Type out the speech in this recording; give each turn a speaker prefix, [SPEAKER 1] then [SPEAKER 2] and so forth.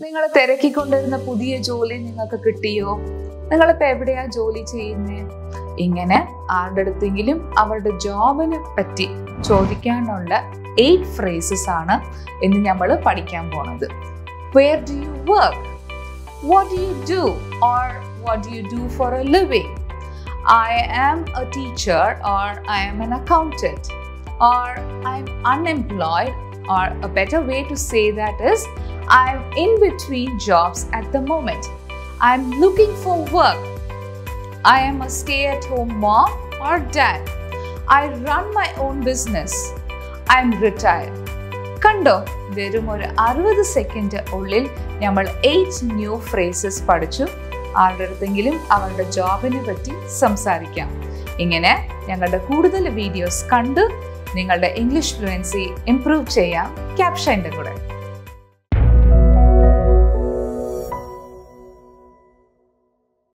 [SPEAKER 1] നിങ്ങൾ തിരക്കിക്കൊണ്ടിരുന്ന പുതിയ ജോലി നിങ്ങൾക്ക് കിട്ടിയോ നിങ്ങളിപ്പോ എവിടെയാ ജോലി ചെയ്യുന്നേ ഇങ്ങനെ ആരുടെ അടുത്തെങ്കിലും അവരുടെ ജോബിനെ പറ്റി ചോദിക്കാനുള്ള എയ്റ്റ് ഫ്രേസസ് ആണ് ഇന്ന് നമ്മൾ പഠിക്കാൻ പോണത് where do you work what do you do or what do you do for a living I am a teacher or I am an accountant or I'm unemployed, or a better way to say that is I'm in between jobs at the moment. I'm looking for work. I am a stay at home mom or dad. I run my own business. I'm retired. കണ്ടോ വെറും ഒരു അറുപത് second ഉള്ളിൽ നമ്മൾ eight new phrases പഠിച്ചു ആരുടെ അടുത്തെങ്കിലും അവരുടെ ജോബിനെ പറ്റി സംസാരിക്കാം ഇങ്ങനെ ഞങ്ങളുടെ കൂടുതൽ വീഡിയോസ് കണ്ട് നിങ്ങളുടെ ഇംഗ്ലീഷ് ഫ്ലുവൻസി ഇംപ്രൂവ് ചെയ്യാം ക്യാപ്ഷൻ്റെ കൂടെ